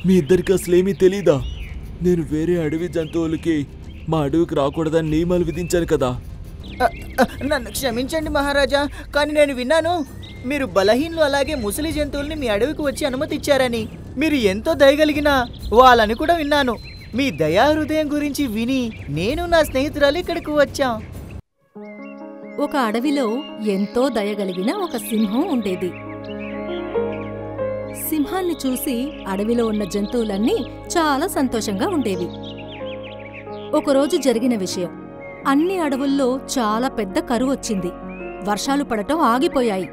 మీ ఇద్దరికి అసలేమీ తెలీదా నేను వేరే అడవి జంతువులకి మా అడవికి రాకూడదని నియమాలు విధించాను కదా అ, అ, నన్ను క్షమించండి మహారాజా కానీ నేను విన్నాను మీరు బలహీనలు అలాగే ముసలి జంతువుల్ని మీ అడవికి వచ్చి అనుమతి ఇచ్చారని మీరు ఎంతో దయగలిగిన వాళ్ళని కూడా విన్నాను మీ దయా హృదయం గురించి విని నేను నా స్నేహితురాలు ఇక్కడికి వచ్చాం ఒక అడవిలో ఎంతో దయగలిగిన ఒక సింహం ఉండేది సింహాన్ని చూసి అడవిలో ఉన్న జంతువులన్నీ చాలా సంతోషంగా ఉండేవి ఒకరోజు జరిగిన విషయం అన్ని అడవుల్లో చాలా పెద్ద కరువు వచ్చింది వర్షాలు పడటం ఆగిపోయాయి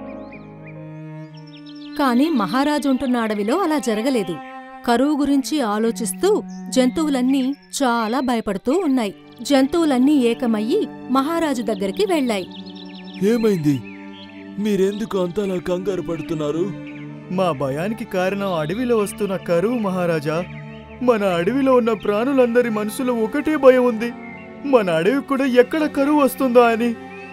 కాని మహారాజు ఉంటున్న అడవిలో అలా జరగలేదు కరువు గురించి ఆలోచిస్తూ జంతువులన్నీ చాలా భయపడుతూ ఉన్నాయి జంతువులన్నీ ఏకమయ్యి మహారాజు దగ్గరికి వెళ్ళాయి ఏమైంది మీరెందుకు అంతలా కంగారు పడుతున్నారు మా భయానికి కారణం అడవిలో వస్తున్న కరువు మహారాజా మన అడవిలో ఉన్న ప్రాణులందరి మనసులో ఒకటే భయం ఉంది మన అడవి కూడా ఎక్కడ కరువు వస్తుందా అని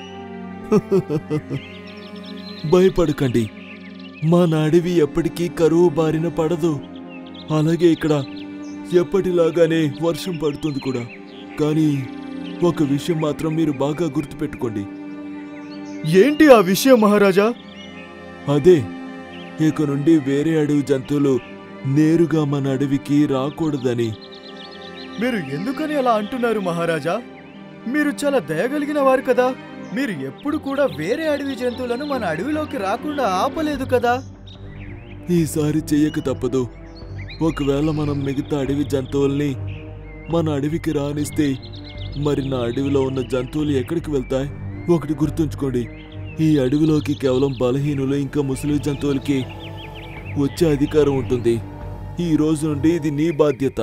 భయపడకండి మన అడవి ఎప్పటికీ కరువు బారిన పడదు అలాగే ఇక్కడ ఎప్పటిలాగానే వర్షం పడుతుంది కూడా కానీ ఒక విషయం మాత్రం మీరు బాగా గుర్తుపెట్టుకోండి ఏంటి ఆ విషయం మహారాజా అదే ఇక నుండి వేరే అడవి జంతువులు నేరుగా మన అడవికి రాకూడదని మీరు ఎందుకని అలా అంటున్నారు మహారాజా మీరు చాలా దయగలిగిన వారు కదా మీరు ఎప్పుడు కూడా వేరే అడవి జంతువులను మన అడవిలోకి రాకుండా ఆపలేదు కదా ఈసారి చెయ్యక తప్పదు ఒకవేళ మనం మిగతా అడవి జంతువుల్ని మన అడవికి రానిస్తే మరి నా అడవిలో ఉన్న జంతువులు ఎక్కడికి వెళ్తాయి ఒకటి గుర్తుంచుకోండి ఈ అడవిలోకి కేవలం బలహీనులు ఇంకా ముసలి జంతువులకి వచ్చే అధికారం ఉంటుంది ఈ రోజు నుండి ఇది నీ బాధ్యత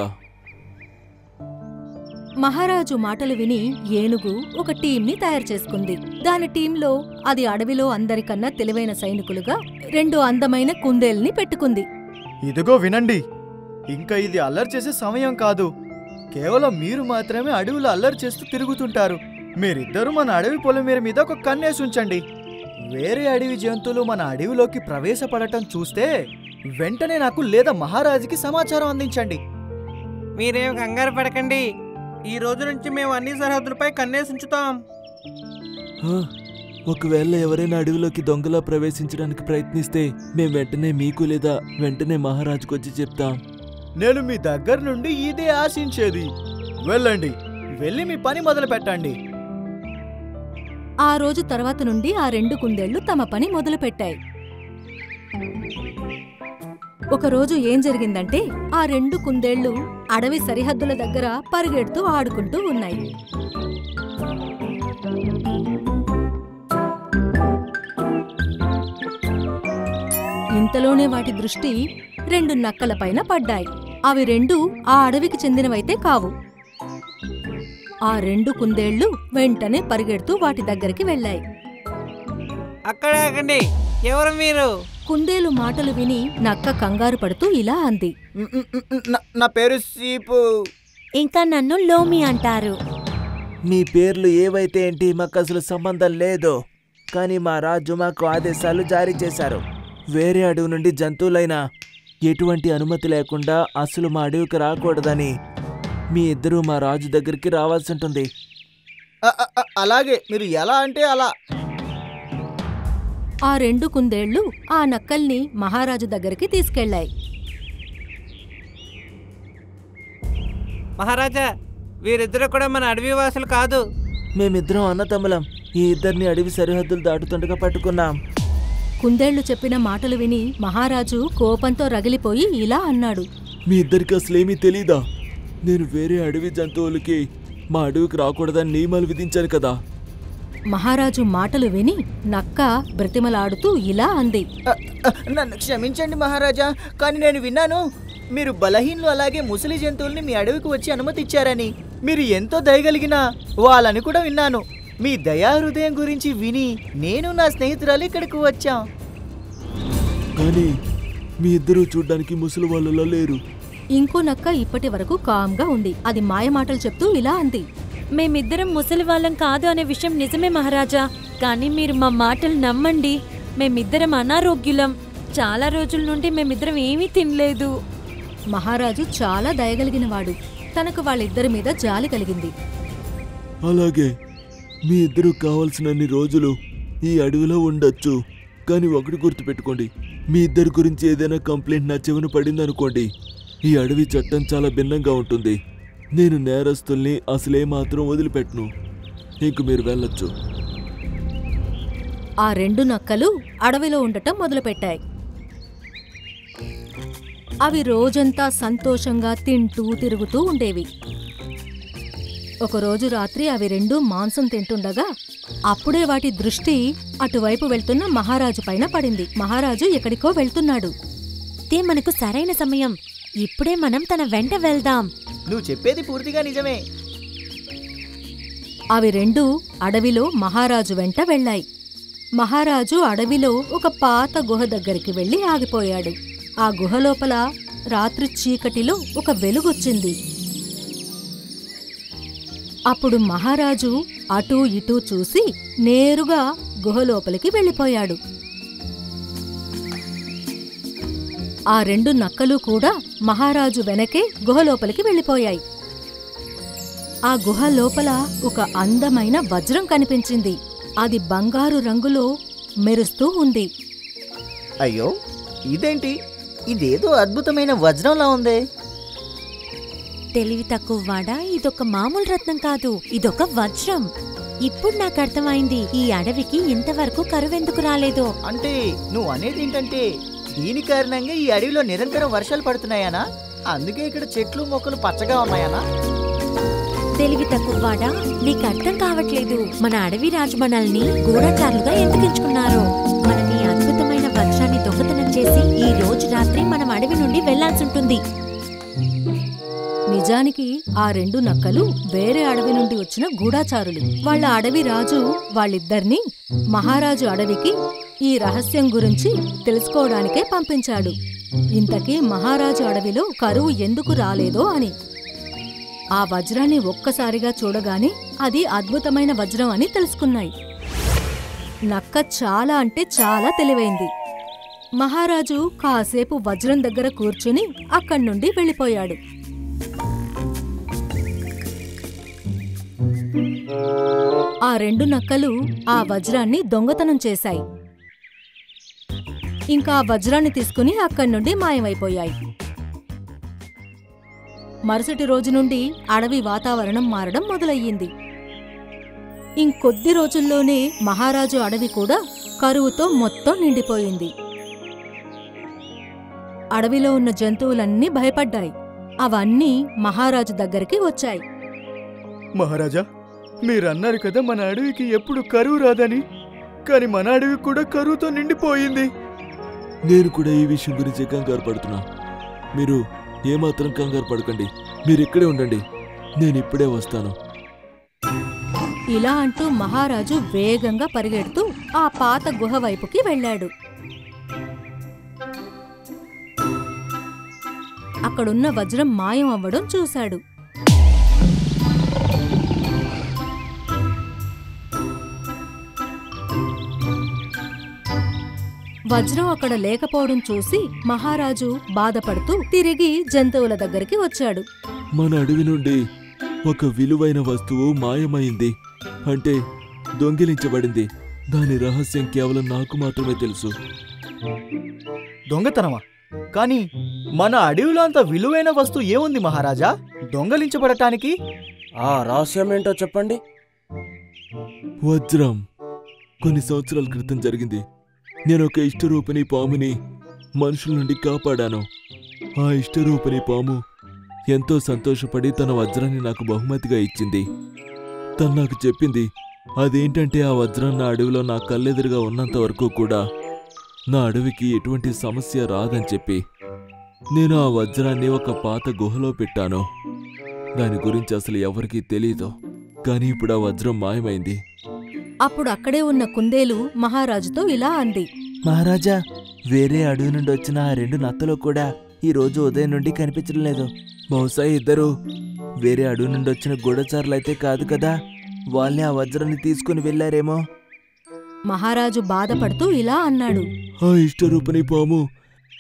మహారాజు మాటలు విని ఏనుగు ఒక టీంని తయారు చేసుకుంది దాని టీంలో అది అడవిలో అందరికన్నా తెలివైన సైనికులుగా రెండు అందమైన కుందేల్ని పెట్టుకుంది ఇదిగో వినండి ఇంకా ఇది అల్లరి చేసే సమయం కాదు కేవలం మీరు మాత్రమే అడవిలో అల్లరి చేస్తూ తిరుగుతుంటారు మీరిద్దరూ మన అడవి పొలిమేర మీద ఒక కన్నేసి ఉంచండి వేరే అడవి జంతువులు మన అడవిలోకి ప్రవేశపడటం చూస్తే వెంటనే నాకు లేదా మహారాజుకి సమాచారం అందించండి మీరేం కంగారు పడకండి ఈ రోజు నుంచి మేము అన్ని సరిహద్దులపై కన్నేసి ఉంచుతాం ఆ, ఒకవేళ ఎవరైనా అడవిలోకి దొంగలా ప్రవేశించడానికి ప్రయత్నిస్తే మేం వెంటనే మీకు లేదా వెంటనే మహారాజుకు వచ్చి చెప్తాం నేను మీ దగ్గర నుండి ఇదే ఆశించేది వెళ్ళండి వెళ్ళి మీ పని మొదలు పెట్టండి ఆ రోజు తర్వాత నుండి ఆ రెండు కుందేళ్లు తమ పని మొదలుపెట్టాయి ఒకరోజు ఏం జరిగిందంటే ఆ రెండు కుందేళ్లు అడవి సరిహద్దుల దగ్గర పరిగెడుతూ ఆడుకుంటూ ఉన్నాయి ఇంతలోనే వాటి దృష్టి రెండు నక్కలపైన పడ్డాయి అవి రెండు ఆ అడవికి చెందినవైతే కావు ఆ రెండు కుందేళ్లు వెంటనే పరిగెడుతూ వాటి దగ్గరికి వెళ్ళాయి అక్కడే ఆగండి ఎవరు మీరు కుందేలు మాటలు విని నక్క కంగారు పడుతూ ఇలా అంది మ్, మ్, మ్, మ్, నా- నా పేరు సీపు ఇంకా నన్ను లోమి అంటారు మీ పేర్లు ఏవైతే ఏంటి మాకు అసలు సంబంధం లేదు కానీ మా రాజు మాకు ఆదేశాలు జారీ చేశారు వేరే అడవి నుండి జంతువులైనా ఎటువంటి అనుమతి లేకుండా అసలు మా అడవికి రాకూడదని మీ ఇద్దరూ మా రాజు దగ్గరికి రావాల్సి ఉంటుంది అ, అ, అ, అలాగే మీరు ఎలా అంటే అలా ఆ రెండు కుందేళ్లు ఆ నక్కల్ని మహారాజు దగ్గరికి తీసుకెళ్లాయి మహారాజా వీరిద్దరు కూడా మన అడవి వాసులు కాదు మేమిద్దరం అన్నతమ్ములం ఈ ఇద్దరిని అడవి సరిహద్దులు దాటుతుండగా పట్టుకున్నాం కుందేళ్లు చెప్పిన మాటలు విని మహారాజు కోపంతో రగిలిపోయి ఇలా అన్నాడు మీ ఇద్దరికి అసలేమీ తెలీదా నేను వేరే అడవి జంతువులకి మా అడవికి రాకూడదని నియమాలు విధించాను కదా మహారాజు మాటలు విని నక్క బ్రతిమలాడుతూ ఇలా అంది అ, అ, నన్ను క్షమించండి మహారాజా కానీ నేను విన్నాను మీరు బలహీనలు అలాగే ముసలి జంతువుల్ని మీ అడవికి వచ్చి అనుమతి ఇచ్చారని మీరు ఎంతో దయగలిగిన వాళ్ళని కూడా విన్నాను మీ దయా హృదయం గురించి విని నేను నా స్నేహితురాలు ఇక్కడికి వచ్చాం కానీ మీ ఇద్దరూ చూడ్డానికి ముసలి వాళ్ళలా లేరు ఇంకో నక్క ఇప్పటి వరకు కామ్గా ఉంది అది మాయమాటలు చెప్తూ ఇలా అంది మేమిద్దరం ముసలి వాళ్ళం కాదు అనే విషయం నిజమే మహారాజా కానీ మీరు మా మాటలు నమ్మండి మేమిద్దరం అనారోగ్యులం చాలా రోజుల నుండి మేమిద్దరం ఏమీ తినలేదు మహారాజు చాలా దయగలిగినవాడు తనకు వాళ్ళిద్దరి మీద జాలి కలిగింది అలాగే మీ ఇద్దరు కావలసినన్ని రోజులు ఈ అడవిలో ఉండొచ్చు కానీ ఒకటి గుర్తుపెట్టుకోండి మీ ఇద్దరి గురించి ఏదైనా కంప్లైంట్ నా చెవిన పడిందనుకోండి ఈ అడవి చట్టం చాలా భిన్నంగా ఉంటుంది నేను నేరస్తుల్ని అసలే మాత్రం వదిలిపెట్టను ఇంక మీరు వెళ్ళొచ్చు ఆ రెండు నక్కలు అడవిలో ఉండటం మొదలుపెట్టాయి అవి రోజంతా సంతోషంగా తింటూ తిరుగుతూ ఉండేవి ఒకరోజు రాత్రి అవి రెండు మాంసం తింటుండగా అప్పుడే వాటి దృష్టి అటువైపు వెళ్తున్న మహారాజు పైన పడింది మహారాజు ఎక్కడికో వెళ్తున్నాడు ఇదే మనకు సరైన సమయం ఇప్పుడే మనం తన వెంట వెళ్దాం నువ్వు చెప్పేది పూర్తిగా నిజమే అవి రెండు అడవిలో మహారాజు వెంట వెళ్ళాయి మహారాజు అడవిలో ఒక పాత గుహ దగ్గరికి వెళ్లి ఆగిపోయాడు ఆ గుహ లోపల రాత్రి చీకటిలో ఒక వెలుగొచ్చింది అప్పుడు మహారాజు అటూ ఇటూ చూసి నేరుగా గుహ లోపలికి వెళ్ళిపోయాడు ఆ రెండు నక్కలు కూడా మహారాజు వెనకే గుహ లోపలికి వెళ్ళిపోయాయి ఆ గుహ లోపల ఒక అందమైన వజ్రం కనిపించింది అది బంగారు రంగులో మెరుస్తూ ఉంది అయ్యో ఇదేంటి ఇదేదో అద్భుతమైన వజ్రంలా ఉంది తెలివి తక్కువ వాడా ఇదొక మామూలు రత్నం కాదు ఇదొక వజ్రం ఇప్పుడు నాకు అర్థమైంది ఈ అడవికి ఇంతవరకు కరువెందుకు రాలేదో అంటే నువ్వు అనేది ఏంటంటే దీని కారణంగా ఈ అడవిలో నిరంతరం వర్షాలు పడుతున్నాయనా అందుకే ఇక్కడ చెట్లు మొక్కలు పచ్చగా ఉన్నాయనా తెలివి తక్కువ వాడా నీకు అర్థం కావట్లేదు మన అడవి రాజు మనల్ని గూఢచారులుగా ఎందుకు ఎంచుకున్నారు మనం ఈ అద్భుతమైన వజ్రాన్ని దొంగతనం చేసి ఈ రోజు రాత్రి మనం అడవి నుండి వెళ్లాల్సి ఉంటుంది నిజానికి ఆ రెండు నక్కలు వేరే అడవి నుండి వచ్చిన గూఢాచారులు వాళ్ళ అడవి రాజు వాళ్ళిద్దర్నీ మహారాజు అడవికి ఈ రహస్యం గురించి తెలుసుకోవడానికే పంపించాడు ఇంతకీ మహారాజు అడవిలో కరువు ఎందుకు రాలేదో అని ఆ వజ్రాన్ని ఒక్కసారిగా చూడగానే అది అద్భుతమైన వజ్రం అని తెలుసుకున్నాయి నక్క చాలా అంటే చాలా తెలివైంది మహారాజు కాసేపు వజ్రం దగ్గర కూర్చుని అక్కడి నుండి వెళ్ళిపోయాడు ఆ రెండు నక్కలు ఆ వజ్రాన్ని దొంగతనం చేశాయి ఇంకా ఆ వజ్రాన్ని తీసుకుని అక్కడి నుండి మాయమైపోయాయి మరుసటి రోజు నుండి అడవి వాతావరణం మారడం మొదలయ్యింది ఇంకొద్ది రోజుల్లోనే మహారాజు అడవి కూడా కరువుతో మొత్తం నిండిపోయింది అడవిలో ఉన్న జంతువులన్నీ భయపడ్డాయి అవన్నీ మహారాజు దగ్గరికి వచ్చాయి మహారాజా మీరన్నారు కదా మన అడవికి ఎప్పుడు కరువు రాదని కానీ మన అడవి కూడా కరువుతో నిండిపోయింది నేను కూడా ఈ విషయం గురించి కంగారు పడుతున్నా మీరు ఏమాత్రం కంగారు పడకండి మీరు ఇక్కడే ఉండండి నేను ఇప్పుడే వస్తాను ఇలా అంటూ మహారాజు వేగంగా పరిగెడుతూ ఆ పాత గుహ వైపుకి వెళ్ళాడు అక్కడున్న వజ్రం మాయం అవ్వడం చూశాడు వజ్రం అక్కడ లేకపోవడం చూసి మహారాజు బాధపడుతూ తిరిగి జంతువుల దగ్గరికి వచ్చాడు మన అడవి నుండి ఒక విలువైన వస్తువు మాయమైంది అంటే దొంగిలించబడింది దాని రహస్యం కేవలం నాకు మాత్రమే తెలుసు దొంగతనమా కానీ మన అడవిలో అంత విలువైన వస్తువు ఏముంది మహారాజా దొంగలించబడటానికి ఆ రహస్యం ఏంటో చెప్పండి వజ్రం కొన్ని సంవత్సరాల క్రితం జరిగింది నేను ఒక ఇష్టరూపిణి పాముని మనుషుల నుండి కాపాడాను ఆ ఇష్టరూపిణి పాము ఎంతో సంతోషపడి తన వజ్రాన్ని నాకు బహుమతిగా ఇచ్చింది తను నాకు చెప్పింది అదేంటంటే ఆ వజ్రం నా అడవిలో నా కళ్ళెదురుగా ఉన్నంత వరకు కూడా నా అడవికి ఎటువంటి సమస్య రాదని చెప్పి నేను ఆ వజ్రాన్ని ఒక పాత గుహలో పెట్టాను దాని గురించి అసలు ఎవరికీ తెలీదు కానీ ఇప్పుడు ఆ వజ్రం మాయమైంది అప్పుడు అక్కడే ఉన్న కుందేలు మహారాజుతో ఇలా అంది మహారాజా వేరే అడవి నుండి వచ్చిన ఆ రెండు నత్తలు కూడా ఈ రోజు ఉదయం నుండి కనిపించడం లేదు బహుశా ఇద్దరు వేరే అడవి నుండి వచ్చిన గూఢచారులైతే కాదు కదా వాళ్ళే ఆ వజ్రాన్ని తీసుకుని వెళ్ళారేమో మహారాజు బాధపడుతూ ఇలా అన్నాడు ఆ ఇష్టరూపని పాము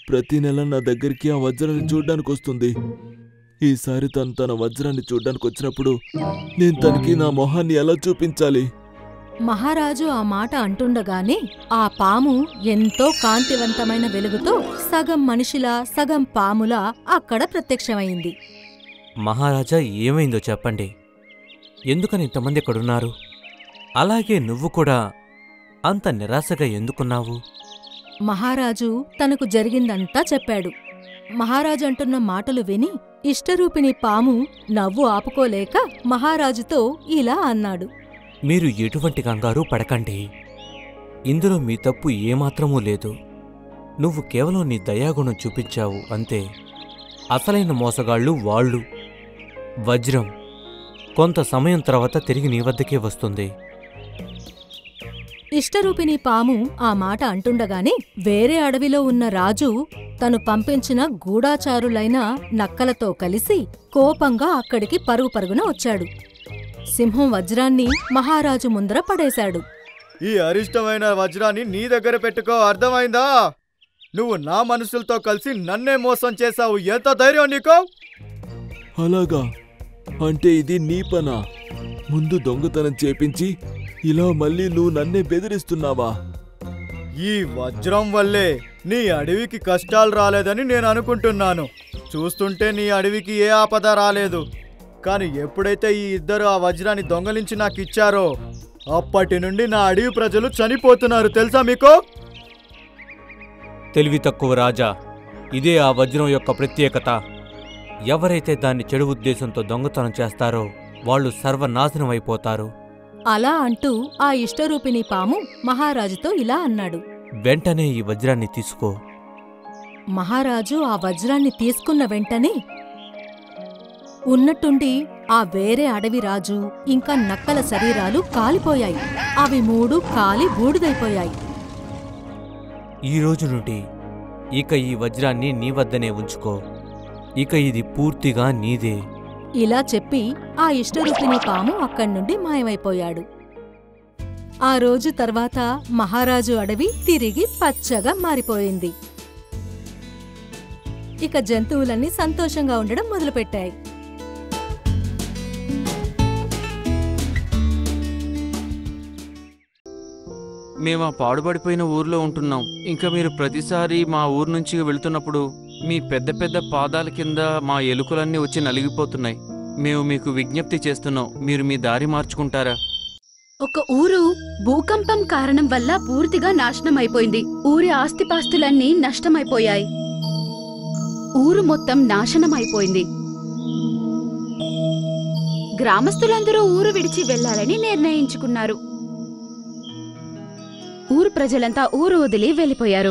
ప్రతి నెల నా దగ్గరికి ఆ వజ్రాన్ని చూడ్డానికి వస్తుంది ఈసారి తను తన వజ్రాన్ని చూడ్డానికి వచ్చినప్పుడు నేను తనకి నా మొహాన్ని ఎలా చూపించాలి మహారాజు ఆ మాట అంటుండగానే ఆ పాము ఎంతో కాంతివంతమైన వెలుగుతో సగం మనిషిలా సగం పాములా అక్కడ ప్రత్యక్షమైంది మహారాజా ఏమైందో చెప్పండి ఎందుకని ఇంతమంది ఇక్కడున్నారు అలాగే నువ్వు కూడా అంత నిరాశగా ఎందుకున్నావు మహారాజు తనకు జరిగిందంతా చెప్పాడు మహారాజు అంటున్న మాటలు విని ఇష్టరూపిణి పాము నవ్వు ఆపుకోలేక మహారాజుతో ఇలా అన్నాడు మీరు ఎటువంటి కంగారు పడకండి ఇందులో మీ తప్పు ఏమాత్రమూ లేదు నువ్వు కేవలం నీ దయాగుణం చూపించావు అంతే అసలైన మోసగాళ్ళు వాళ్ళు వజ్రం కొంత సమయం తర్వాత తిరిగి నీ వద్దకే వస్తుంది ఇష్టరూపిణి పాము ఆ మాట అంటుండగానే వేరే అడవిలో ఉన్న రాజు తను పంపించిన గూఢాచారులైన నక్కలతో కలిసి కోపంగా అక్కడికి పరుగు పరుగున వచ్చాడు సింహం వజ్రాన్ని మహారాజు ముందర పడేశాడు ఈ అరిష్టమైన వజ్రాన్ని నీ దగ్గర పెట్టుకో అర్థమైందా నువ్వు నా మనుషులతో కలిసి నన్నే మోసం చేశావు ఎంత ధైర్యం నీకు అలాగా అంటే ఇది నీ పనా ముందు దొంగతనం చేపించి ఇలా మళ్ళీ నువ్వు నన్నే బెదిరిస్తున్నావా ఈ వజ్రం వల్లే నీ అడవికి కష్టాలు రాలేదని నేను అనుకుంటున్నాను చూస్తుంటే నీ అడవికి ఏ ఆపద రాలేదు కానీ ఎప్పుడైతే ఈ ఇద్దరు ఆ వజ్రాన్ని దొంగలించి నాకు ఇచ్చారో అప్పటి నుండి నా అడవి ప్రజలు చనిపోతున్నారు తెలుసా మీకు తెలివి తక్కువ రాజా ఇదే ఆ వజ్రం యొక్క ప్రత్యేకత ఎవరైతే దాన్ని చెడు ఉద్దేశంతో దొంగతనం చేస్తారో వాళ్ళు సర్వనాశనం అయిపోతారు అలా అంటూ ఆ ఇష్టరూపిణి పాము మహారాజుతో ఇలా అన్నాడు వెంటనే ఈ వజ్రాన్ని తీసుకో మహారాజు ఆ వజ్రాన్ని తీసుకున్న వెంటనే ఉన్నట్టుండి ఆ వేరే అడవి రాజు ఇంకా నక్కల శరీరాలు కాలిపోయాయి అవి మూడు కాలి బూడిదైపోయాయి ఈ రోజు నుండి ఇక ఈ వజ్రాన్ని నీ వద్దనే ఉంచుకో ఇక ఇది పూర్తిగా నీదే ఇలా చెప్పి ఆ ఇష్టరూపిణి పాము అక్కడి నుండి మాయమైపోయాడు ఆ రోజు తర్వాత మహారాజు అడవి తిరిగి పచ్చగా మారిపోయింది ఇక జంతువులన్నీ సంతోషంగా ఉండడం మొదలుపెట్టాయి మేము ఆ పాడుపడిపోయిన ఊర్లో ఉంటున్నాం ఇంకా మీరు ప్రతిసారి మా ఊరు నుంచి వెళ్తున్నప్పుడు మీ పెద్ద పెద్ద పాదాల కింద మా ఎలుకలన్నీ వచ్చి నలిగిపోతున్నాయి మేము మీకు విజ్ఞప్తి చేస్తున్నాం మీరు మీ దారి మార్చుకుంటారా ఒక ఊరు భూకంపం కారణం వల్ల పూర్తిగా నాశనం అయిపోయింది ఊరి ఆస్తిపాస్తులన్నీ నష్టమైపోయాయి ఊరు మొత్తం నాశనం అయిపోయింది గ్రామస్తులందరూ ఊరు విడిచి వెళ్లాలని నిర్ణయించుకున్నారు ఊరు ప్రజలంతా ఊరు వదిలి వెళ్లిపోయారు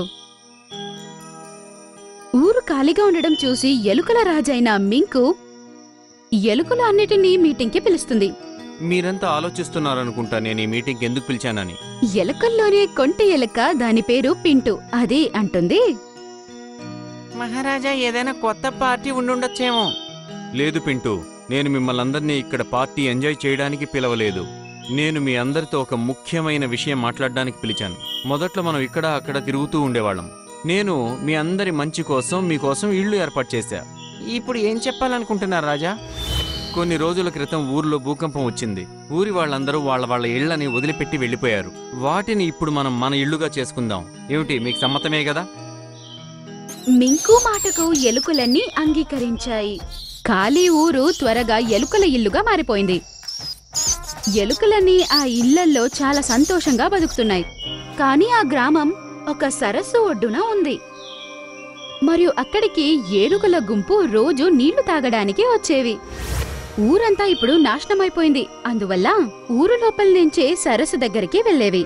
ఊరు ఖాళీగా ఉండడం చూసి ఎలుకల రాజైన మింకు ఎలుకల అన్నిటినీ మీటింగ్కి పిలుస్తుంది మీరంతా ఆలోచిస్తున్నారనుకుంటా నేను ఈ మీటింగ్కి ఎందుకు పిలిచానని ఎలుకల్లోనే కొంటె ఎలుక దాని పేరు పింటు అది అంటుంది మహారాజా ఏదైనా కొత్త పార్టీ ఉండుండొచ్చేమో లేదు పింటూ నేను మిమ్మల్ని అందరినీ ఇక్కడ పార్టీ ఎంజాయ్ చేయడానికి పిలవలేదు నేను మీ అందరితో ఒక ముఖ్యమైన విషయం మాట్లాడడానికి పిలిచాను మొదట్లో మనం ఇక్కడ అక్కడ తిరుగుతూ ఉండేవాళ్ళం నేను మీ అందరి మంచి కోసం మీకోసం ఇళ్ళు ఏర్పాటు చేశా ఇప్పుడు ఏం చెప్పాలనుకుంటున్నారు రాజా కొన్ని రోజుల క్రితం ఊర్లో భూకంపం వచ్చింది ఊరి వాళ్ళందరూ వాళ్ళ వాళ్ళ ఇళ్లని వదిలిపెట్టి వెళ్ళిపోయారు వాటిని ఇప్పుడు మనం మన ఇళ్లుగా చేసుకుందాం ఏమిటి మీకు సమ్మతమే కదా మింకు మాటకు ఎలుకలన్నీ అంగీకరించాయి ఖాళీ ఊరు త్వరగా ఎలుకల ఇల్లుగా మారిపోయింది ఎలుకలన్నీ ఆ ఇళ్లల్లో చాలా సంతోషంగా బతుకుతున్నాయి కానీ ఆ గ్రామం ఒక సరస్సు ఒడ్డున ఉంది మరియు అక్కడికి ఏనుగుల గుంపు రోజు నీళ్లు తాగడానికి వచ్చేవి ఊరంతా ఇప్పుడు నాశనమైపోయింది అందువల్ల ఊరు లోపల నుంచే సరస్సు దగ్గరికి వెళ్ళేవి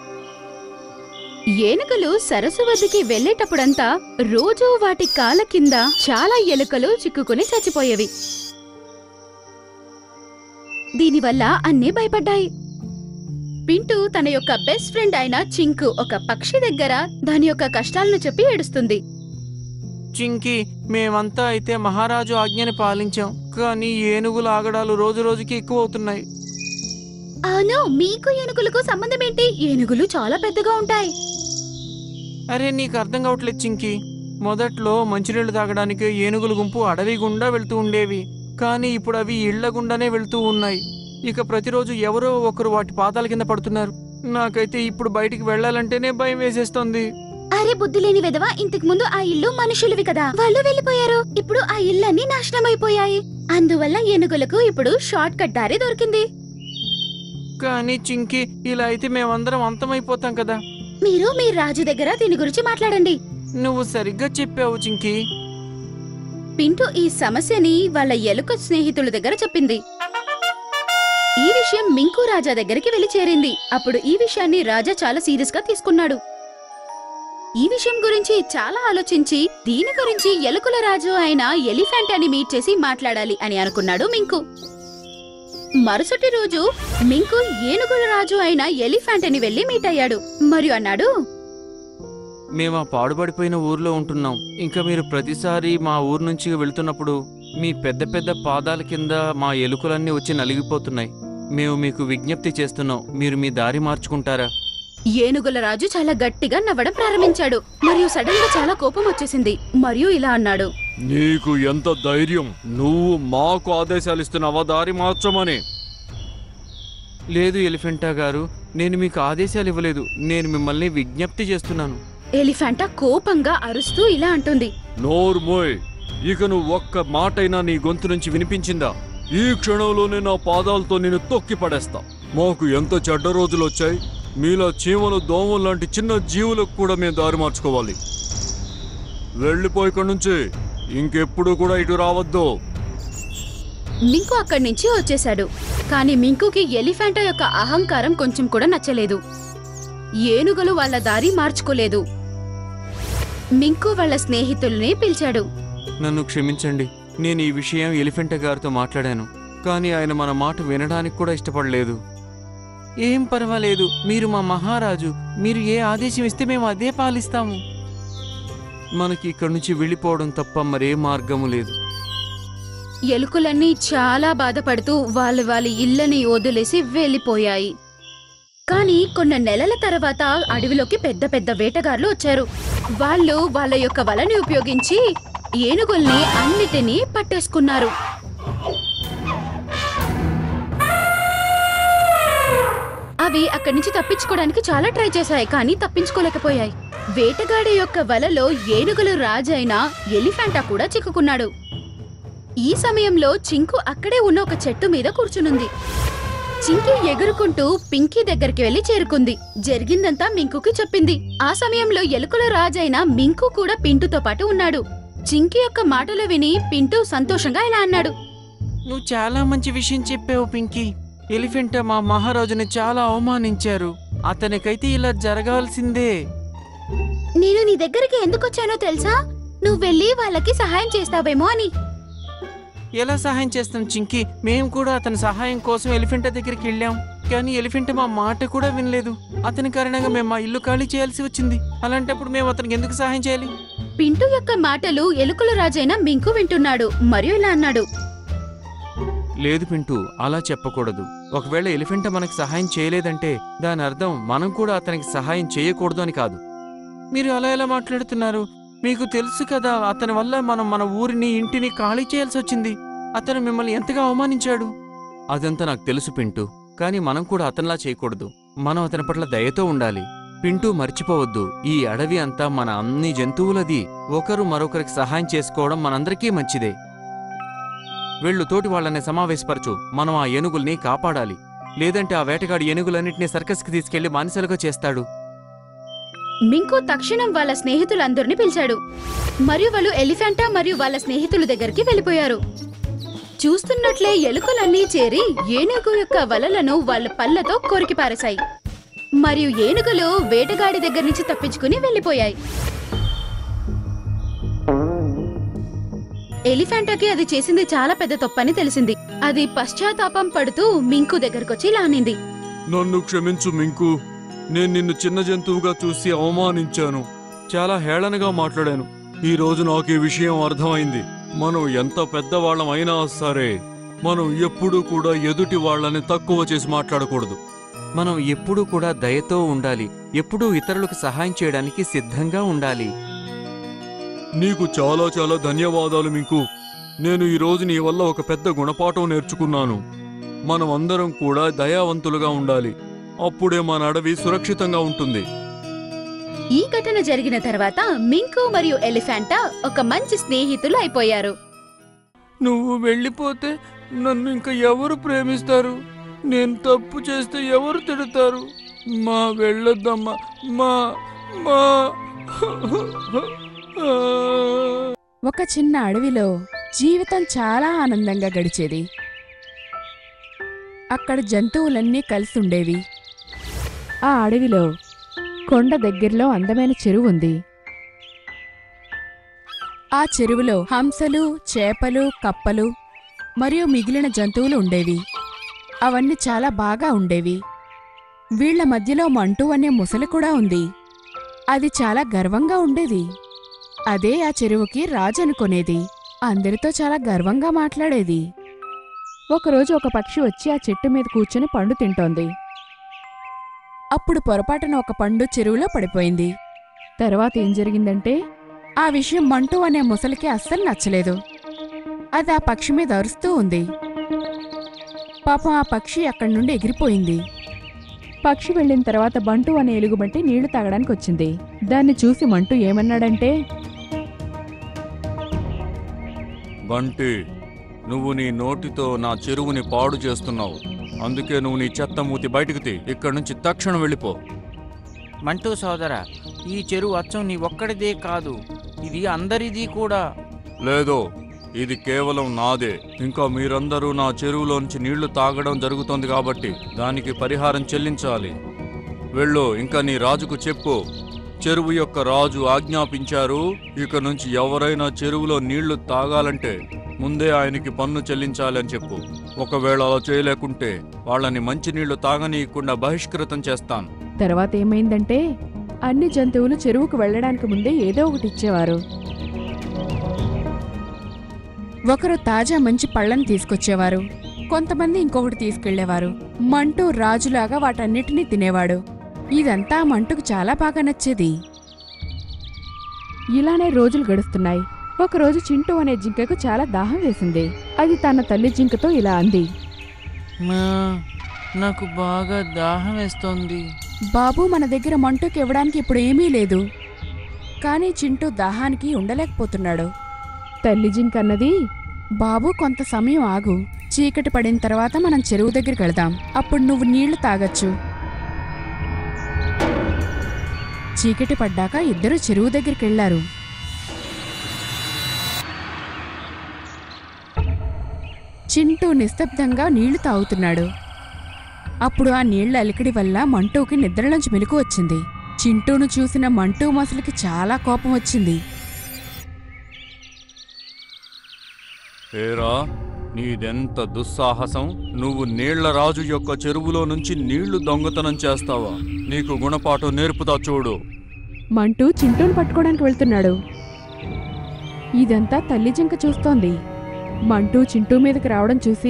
ఏనుగులు సరస్సు వద్దకి వెళ్లేటప్పుడంతా రోజూ వాటి కాళ్ళ కింద చాలా ఎలుకలు చిక్కుకుని చచ్చిపోయేవి దీనివల్ల అన్నీ భయపడ్డాయి పింటూ తన యొక్క బెస్ట్ ఫ్రెండ్ అయిన చింకు ఒక పక్షి దగ్గర దాని యొక్క కష్టాలను చెప్పి ఏడుస్తుంది చింకి మేమంతా అయితే మహారాజు ఆజ్ఞని పాలించాం కానీ ఏనుగుల ఆగడాలు రోజు రోజుకి ఎక్కువ అవుతున్నాయి అవును మీకు ఏనుగులకు సంబంధం ఏంటి ఏనుగులు చాలా పెద్దగా ఉంటాయి అరే నీకు అర్థం కావట్లేదు చింకి మొదట్లో మంచినీళ్లు తాగడానికి ఏనుగుల గుంపు అడవి గుండా వెళ్తూ ఉండేవి కానీ ఇప్పుడు అవి ఇళ్ల గుండానే వెళ్తూ ఉన్నాయి ఇక ప్రతిరోజు ఎవరో ఒకరు వాటి పాదాల కింద పడుతున్నారు నాకైతే ఇప్పుడు బయటికి వెళ్ళాలంటేనే భయం వేసేస్తోంది అరే బుద్ధి లేని విధవ ఇంతకు ముందు ఆ ఇల్లు మనుషులవి కదా వాళ్ళు వెళ్ళిపోయారు ఇప్పుడు ఆ ఇళ్ళన్నీ నాశనం అయిపోయాయి అందువల్ల ఏనుగులకు ఇప్పుడు షార్ట్ కట్ దారి దొరికింది కానీ చింకి ఇలా అయితే మేమందరం అంతమైపోతాం కదా మీరు మీ రాజు దగ్గర దీని గురించి మాట్లాడండి నువ్వు సరిగ్గా చెప్పావు చింకి పింటూ ఈ సమస్యని వాళ్ళ ఎలుక స్నేహితుల దగ్గర చెప్పింది ఈ విషయం మింకు రాజా దగ్గరికి వెళ్లి చేరింది అప్పుడు ఈ విషయాన్ని రాజా చాలా సీరియస్ గా తీసుకున్నాడు ఈ విషయం గురించి చాలా ఆలోచించి దీని గురించి ఎలుకల రాజు అయిన ఎలిఫెంట్ అని మీట్ చేసి మాట్లాడాలి అని అనుకున్నాడు మింకు మరుసటి రోజు మింకు ఏనుగుల రాజు అయిన ఎలిఫెంట్ అని వెళ్లి మీట్ అయ్యాడు మరియు అన్నాడు మేము ఆ పాడుపడిపోయిన ఊర్లో ఉంటున్నాం ఇంకా మీరు ప్రతిసారి మా ఊరు నుంచి వెళ్తున్నప్పుడు మీ పెద్ద పెద్ద పాదాల కింద మా ఎలుకలన్నీ వచ్చి నలిగిపోతున్నాయి మేము మీకు విజ్ఞప్తి చేస్తున్నాం మీరు మీ దారి మార్చుకుంటారా ఏనుగుల రాజు చాలా గట్టిగా నవ్వడం ప్రారంభించాడు మరియు సడన్ గా చాలా కోపం వచ్చేసింది మరియు ఇలా అన్నాడు నీకు ఎంత ధైర్యం నువ్వు మాకు ఆదేశాలు ఇస్తున్నావా దారి మార్చమని లేదు ఎలిఫెంటా గారు నేను మీకు ఆదేశాలు ఇవ్వలేదు నేను మిమ్మల్ని విజ్ఞప్తి చేస్తున్నాను ఎలిఫెంటా కోపంగా అరుస్తూ ఇలా అంటుంది నోర్మోయ్ ఇక నువ్వు ఒక్క మాటైనా నీ గొంతు నుంచి వినిపించిందా ఈ క్షణంలోనే నా పాదాలతో నేను తొక్కి పడేస్తా మాకు ఎంత చెడ్డ రోజులు వచ్చాయి మీలా చీమలు దోమలు లాంటి చిన్న జీవులకు కూడా మేము దారి మార్చుకోవాలి వెళ్ళిపోయి ఇక్కడి నుంచి ఇంకెప్పుడు కూడా ఇటు రావద్దు మింకు అక్కడి నుంచి వచ్చేశాడు కానీ మింకుకి ఎలిఫెంటా యొక్క అహంకారం కొంచెం కూడా నచ్చలేదు ఏనుగులు వాళ్ళ దారి మార్చుకోలేదు మింకు వాళ్ళ స్నేహితుల్ని పిలిచాడు నన్ను క్షమించండి నేను ఈ విషయం ఎలిఫెంట గారితో మాట్లాడాను కానీ ఆయన మన మాట వినడానికి కూడా ఇష్టపడలేదు ఏం పర్వాలేదు మీరు మా మహారాజు మీరు ఏ ఆదేశం ఇస్తే మేము అదే పాలిస్తాము మనకి ఇక్కడి నుంచి వెళ్ళిపోవడం తప్ప మరే మార్గము లేదు ఎలుకలన్నీ చాలా బాధపడుతూ వాళ్ళ వాళ్ళ ఇళ్ళని వదిలేసి వెళ్ళిపోయాయి కానీ కొన్ని నెలల తర్వాత అడవిలోకి పెద్ద పెద్ద వేటగాళ్లు వచ్చారు వాళ్ళు వాళ్ళ యొక్క వలని ఉపయోగించి ఏనుగుల్ని అన్నిటినీ పట్టేసుకున్నారు అవి అక్కడి నుంచి తప్పించుకోవడానికి చాలా ట్రై చేశాయి కానీ తప్పించుకోలేకపోయాయి వేటగాడి యొక్క వలలో ఏనుగులు రాజైన ఎలిఫెంటా కూడా చిక్కుకున్నాడు ఈ సమయంలో చింకు అక్కడే ఉన్న ఒక చెట్టు మీద కూర్చునుంది చింకి ఎగురుకుంటూ పింకీ దగ్గరికి వెళ్లి చేరుకుంది జరిగిందంతా మింకుకి చెప్పింది ఆ సమయంలో ఎలుకల రాజైన మింకు కూడా పింటుతో పాటు ఉన్నాడు చింకి యొక్క మాటలు విని పింటు సంతోషంగా ఇలా అన్నాడు నువ్వు చాలా మంచి విషయం చెప్పావు పింకీ ఎలిఫెంట మా మహారాజుని చాలా అవమానించారు అతనికైతే ఇలా జరగాల్సిందే నేను నీ దగ్గరికి ఎందుకు వచ్చానో తెలుసా నువ్వు వెళ్ళి వాళ్ళకి సహాయం చేస్తావేమో అని ఎలా సహాయం చేస్తాం చింకి మేము కూడా అతని సహాయం కోసం ఎలిఫెంట దగ్గరికి వెళ్ళాం కానీ ఎలిఫెంట్ మా మాట కూడా వినలేదు అతని కారణంగా మేము మా ఇల్లు ఖాళీ చేయాల్సి వచ్చింది అలాంటప్పుడు మేము అతనికి ఎందుకు సహాయం చేయాలి పింటు యొక్క మాటలు ఎలుకల రాజైన మింకు వింటున్నాడు మరియు ఇలా అన్నాడు లేదు పింటూ అలా చెప్పకూడదు ఒకవేళ ఎలిఫెంట మనకి సహాయం చేయలేదంటే దాని అర్థం మనం కూడా అతనికి సహాయం చేయకూడదు అని కాదు మీరు అలా ఎలా మాట్లాడుతున్నారు మీకు తెలుసు కదా అతని వల్ల మనం మన ఊరిని ఇంటిని ఖాళీ చేయాల్సి వచ్చింది అతను మిమ్మల్ని ఎంతగా అవమానించాడు అదంతా నాకు తెలుసు పింటూ కానీ మనం కూడా అతనిలా చేయకూడదు మనం అతని పట్ల దయతో ఉండాలి పింటూ మర్చిపోవద్దు ఈ అడవి అంతా మన అన్ని జంతువులది ఒకరు మరొకరికి సహాయం చేసుకోవడం మనందరికీ మంచిదే వెళ్ళు తోటి వాళ్ళని సమావేశపరచు మనం ఆ ఏనుగుల్ని కాపాడాలి లేదంటే ఆ వేటగాడు ఏనుగులన్నింటినీ సర్కస్కి తీసుకెళ్లి బానిసలుగా చేస్తాడు మింకు తక్షణం వాళ్ళ స్నేహితులందరినీ పిలిచాడు మరియు వాళ్ళు ఎలిఫెంటా మరియు వాళ్ళ స్నేహితుల దగ్గరికి వెళ్ళిపోయారు చూస్తున్నట్లే ఎలుకలన్నీ చేరి ఏనుగు యొక్క వలలను వాళ్ళ పళ్ళతో కొరికి పారేశాయి మరియు ఏనుగులు వేటగాడి దగ్గర నుంచి తప్పించుకుని వెళ్ళిపోయాయి ఎలిఫెంటాకి అది చేసింది చాలా పెద్ద తప్పని తెలిసింది అది పశ్చాత్తాపం పడుతూ మింకు దగ్గరకొచ్చి లానింది నన్ను క్షమించు మింకు నేను నిన్ను చిన్న జంతువుగా చూసి అవమానించాను చాలా హేళనగా మాట్లాడాను ఈ రోజు నాకు ఈ విషయం అర్థమైంది మనం ఎంత పెద్దవాళ్ళం అయినా సరే మనం ఎప్పుడూ కూడా ఎదుటి వాళ్ళని తక్కువ చేసి మాట్లాడకూడదు మనం ఎప్పుడూ కూడా దయతో ఉండాలి ఎప్పుడూ ఇతరులకు సహాయం చేయడానికి సిద్ధంగా ఉండాలి నీకు చాలా చాలా ధన్యవాదాలు మీకు నేను ఈరోజు నీ వల్ల ఒక పెద్ద గుణపాఠం నేర్చుకున్నాను మనం అందరం కూడా దయావంతులుగా ఉండాలి అప్పుడే మన అడవి సురక్షితంగా ఉంటుంది ఈ ఘటన జరిగిన తర్వాత మింకు మరియు ఎలిఫెంటా ఒక మంచి స్నేహితులు అయిపోయారు నువ్వు వెళ్ళిపోతే నన్ను ఇంకా ఎవరు ప్రేమిస్తారు నేను తప్పు చేస్తే ఎవరు తిడతారు మా వెళ్ళొద్దమ్మా మా మా ఒక చిన్న అడవిలో జీవితం చాలా ఆనందంగా గడిచేది అక్కడ జంతువులన్నీ కలిసి ఉండేవి ఆ అడవిలో కొండ దగ్గరలో అందమైన చెరువు ఉంది ఆ చెరువులో హంసలు చేపలు కప్పలు మరియు మిగిలిన జంతువులు ఉండేవి అవన్నీ చాలా బాగా ఉండేవి వీళ్ల మధ్యలో మంటూ అనే ముసలి కూడా ఉంది అది చాలా గర్వంగా ఉండేది అదే ఆ చెరువుకి రాజు అనుకునేది అందరితో చాలా గర్వంగా మాట్లాడేది ఒకరోజు ఒక పక్షి వచ్చి ఆ చెట్టు మీద కూర్చుని పండు తింటోంది అప్పుడు పొరపాటున ఒక పండు చెరువులో పడిపోయింది తర్వాత ఏం జరిగిందంటే ఆ విషయం మంటూ అనే ముసలికి అస్సలు నచ్చలేదు అది ఆ పక్షి మీద అరుస్తూ ఉంది పాపం ఆ పక్షి అక్కడి నుండి ఎగిరిపోయింది పక్షి వెళ్ళిన తర్వాత బంటు అనే ఎలుగుబంటి నీళ్లు తాగడానికి వచ్చింది దాన్ని చూసి మంటూ ఏమన్నాడంటే బంటి నువ్వు నీ నోటితో నా చెరువుని పాడు చేస్తున్నావు అందుకే నువ్వు నీ చెత్త మూతి బయటికి తీ ఇక్కడి నుంచి తక్షణం వెళ్ళిపో మంటూ సోదరా ఈ చెరువు అచ్చం నీ ఒక్కడిదే కాదు ఇది అందరిది కూడా లేదో ఇది కేవలం నాదే ఇంకా మీరందరూ నా చెరువులోంచి నీళ్లు తాగడం జరుగుతోంది కాబట్టి దానికి పరిహారం చెల్లించాలి వెళ్ళు ఇంకా నీ రాజుకు చెప్పు చెరువు యొక్క రాజు ఆజ్ఞాపించారు ఇక నుంచి ఎవరైనా చెరువులో నీళ్లు తాగాలంటే ముందే ఆయనకి పన్ను చెల్లించాలి అని చెప్పు ఒకవేళ అలా చేయలేకుంటే వాళ్ళని మంచినీళ్లు తాగనీయకుండా బహిష్కృతం చేస్తాను తర్వాత ఏమైందంటే అన్ని జంతువులు చెరువుకు వెళ్ళడానికి ముందే ఏదో ఒకటి ఇచ్చేవారు ఒకరు తాజా మంచి పళ్ళని తీసుకొచ్చేవారు కొంతమంది ఇంకొకటి తీసుకెళ్లేవారు మంటూ రాజులాగా వాటన్నిటినీ తినేవాడు ఇదంతా మంటుకు చాలా బాగా నచ్చేది ఇలానే రోజులు గడుస్తున్నాయి ఒకరోజు చింటూ అనే జింకకు చాలా దాహం వేసింది అది తన తల్లి జింకతో ఇలా అంది మా నాకు బాగా దాహం వేస్తోంది బాబు మన దగ్గర మంటుకి ఇవ్వడానికి ఇప్పుడు ఏమీ లేదు కానీ చింటూ దాహానికి ఉండలేకపోతున్నాడు తల్లి జింక అన్నది బాబు కొంత సమయం ఆగు చీకటి పడిన తర్వాత మనం చెరువు దగ్గరికి వెళదాం అప్పుడు నువ్వు నీళ్లు తాగొచ్చు చీకటి పడ్డాక ఇద్దరు చెరువు దగ్గరికి వెళ్లారు చింటూ నిశ్శబ్దంగా నీళ్లు తాగుతున్నాడు అప్పుడు ఆ నీళ్ల అలికిడి వల్ల మంటూకి నిద్రలోంచి మెలకు వచ్చింది చింటూను చూసిన మంటూ మసలికి చాలా కోపం వచ్చింది ఏరా నీదెంత దుస్సాహసం నువ్వు నీళ్ల రాజు యొక్క చెరువులో నుంచి నీళ్లు దొంగతనం చేస్తావా నీకు గుణపాఠం నేర్పుతా చూడు మంటూ చింటూను పట్టుకోవడానికి వెళ్తున్నాడు ఇదంతా తల్లి జింక చూస్తోంది మంటూ చింటూ మీదకి రావడం చూసి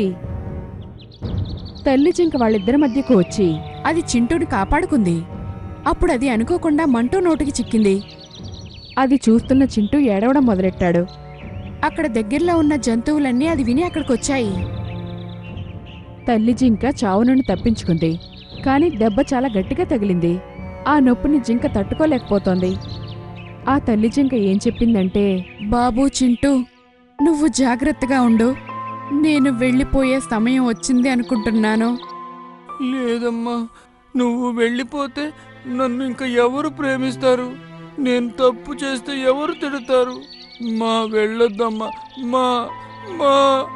తల్లి జింక వాళ్ళిద్దరి మధ్యకు వచ్చి అది చింటూని కాపాడుకుంది అప్పుడు అది అనుకోకుండా మంటూ నోటికి చిక్కింది అది చూస్తున్న చింటూ ఏడవడం మొదలెట్టాడు అక్కడ దగ్గరలో ఉన్న జంతువులన్నీ అది విని అక్కడికి వచ్చాయి తల్లి జింక చావు నుండి తప్పించుకుంది కానీ దెబ్బ చాలా గట్టిగా తగిలింది ఆ నొప్పిని జింక తట్టుకోలేకపోతోంది ఆ తల్లి జింక ఏం చెప్పిందంటే బాబూ చింటూ నువ్వు జాగ్రత్తగా ఉండు నేను వెళ్ళిపోయే సమయం వచ్చింది అనుకుంటున్నాను లేదమ్మా నువ్వు వెళ్ళిపోతే నన్ను ఇంకా ఎవరు ప్రేమిస్తారు నేను తప్పు చేస్తే ఎవరు తిడతారు మా వెళ్ళొద్దమ్మా మా మా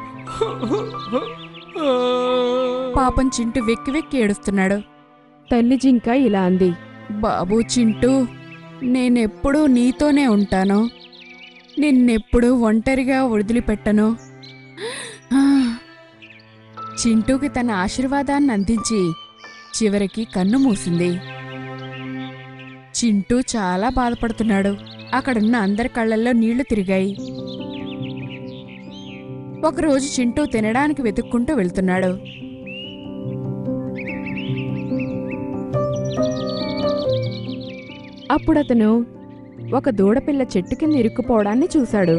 పాపం చింటూ వెక్కి వెక్కి ఏడుస్తున్నాడు తల్లి జింక ఇలా అంది బాబూ చింటూ నేనెప్పుడూ నీతోనే ఉంటాను నిన్నెప్పుడూ ఒంటరిగా వదిలిపెట్టను ఆ. చింటూకి తన ఆశీర్వాదాన్ని అందించి చివరికి కన్ను మూసింది చింటూ చాలా బాధపడుతున్నాడు అక్కడున్న అందరి కళ్ళల్లో నీళ్లు తిరిగాయి ఒకరోజు చింటూ తినడానికి వెతుక్కుంటూ వెళ్తున్నాడు అప్పుడు అతను ఒక దూడపిల్ల చెట్టు కింద ఇరుక్కుపోవడాన్ని చూశాడు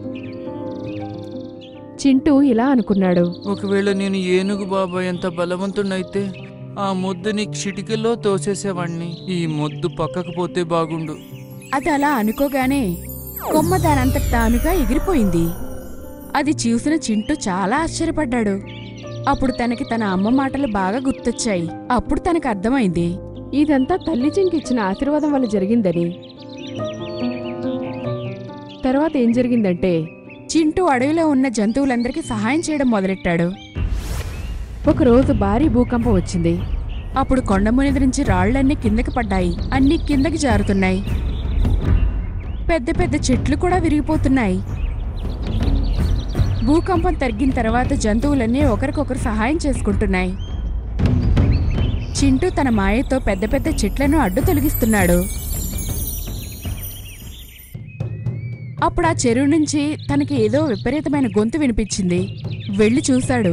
చింటూ ఇలా అనుకున్నాడు ఒకవేళ నేను ఏనుగు బాబా ఎంత బలవంతుడైతే ఆ ముద్దుని చిటికెల్లో తోసేసేవాణ్ణి ఈ ముద్దు పక్కకు పోతే బాగుండు అది అలా అనుకోగానే కొమ్మ దానంతట తానుగా ఎగిరిపోయింది అది చూసిన చింటూ చాలా ఆశ్చర్యపడ్డాడు అప్పుడు తనకి తన అమ్మ మాటలు బాగా గుర్తొచ్చాయి అప్పుడు తనకు అర్థమైంది ఇదంతా తల్లి జింకిచ్చిన ఆశీర్వాదం వల్ల జరిగిందని తర్వాత ఏం జరిగిందంటే చింటూ అడవిలో ఉన్న జంతువులందరికీ సహాయం చేయడం మొదలెట్టాడు ఒకరోజు భారీ భూకంపం వచ్చింది అప్పుడు కొండ మీద నుంచి రాళ్లన్నీ కిందకి పడ్డాయి అన్నీ కిందకి జారుతున్నాయి పెద్ద పెద్ద చెట్లు కూడా విరిగిపోతున్నాయి భూకంపం తగ్గిన తర్వాత జంతువులన్నీ ఒకరికొకరు సహాయం చేసుకుంటున్నాయి చింటూ తన మాయతో పెద్ద పెద్ద చెట్లను అడ్డు తొలగిస్తున్నాడు అప్పుడు ఆ చెరువు నుంచి తనకి ఏదో విపరీతమైన గొంతు వినిపించింది వెళ్ళి చూశాడు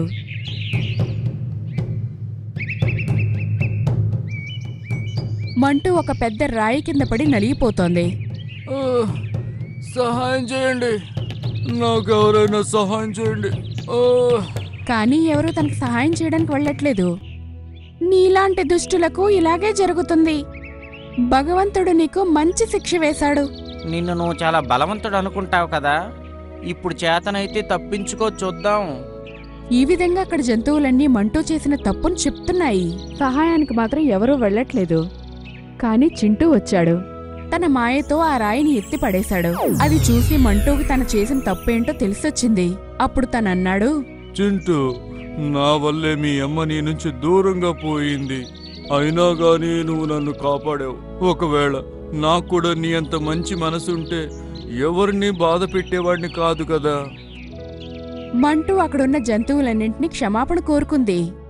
మంటూ ఒక పెద్ద రాయి కింద పడి నలిగిపోతోంది ఆ, సహాయం చేయండి నాకెవరైనా సహాయం చేయండి ఆ, కానీ ఎవరూ తనకు సహాయం చేయడానికి వెళ్ళట్లేదు నీలాంటి దుష్టులకు ఇలాగే జరుగుతుంది భగవంతుడు నీకు మంచి శిక్ష వేశాడు నిన్ను నువ్వు చాలా బలవంతుడు అనుకుంటావు కదా ఇప్పుడు చేతనైతే తప్పించుకో చూద్దాం ఈ విధంగా అక్కడ జంతువులన్నీ మంటూ చేసిన తప్పును చెప్తున్నాయి సహాయానికి మాత్రం ఎవరూ వెళ్ళట్లేదు కానీ చింటూ వచ్చాడు తన మాయతో ఆ రాయిని ఎత్తి పడేశాడు అది చూసి మంటూకి తను చేసిన తప్పేంటో తెలిసొచ్చింది అప్పుడు తనన్నాడు చింటూ నా వల్లే మీ అమ్మ నీ నుంచి దూరంగా పోయింది అయినా గానీ నువ్వు నన్ను కాపాడావు ఒకవేళ నాకు కూడా నీ అంత మంచి మనసుంటే ఎవరిని బాధ పెట్టేవాడిని కాదు కదా మంటూ అక్కడున్న జంతువులన్నింటినీ క్షమాపణ కోరుకుంది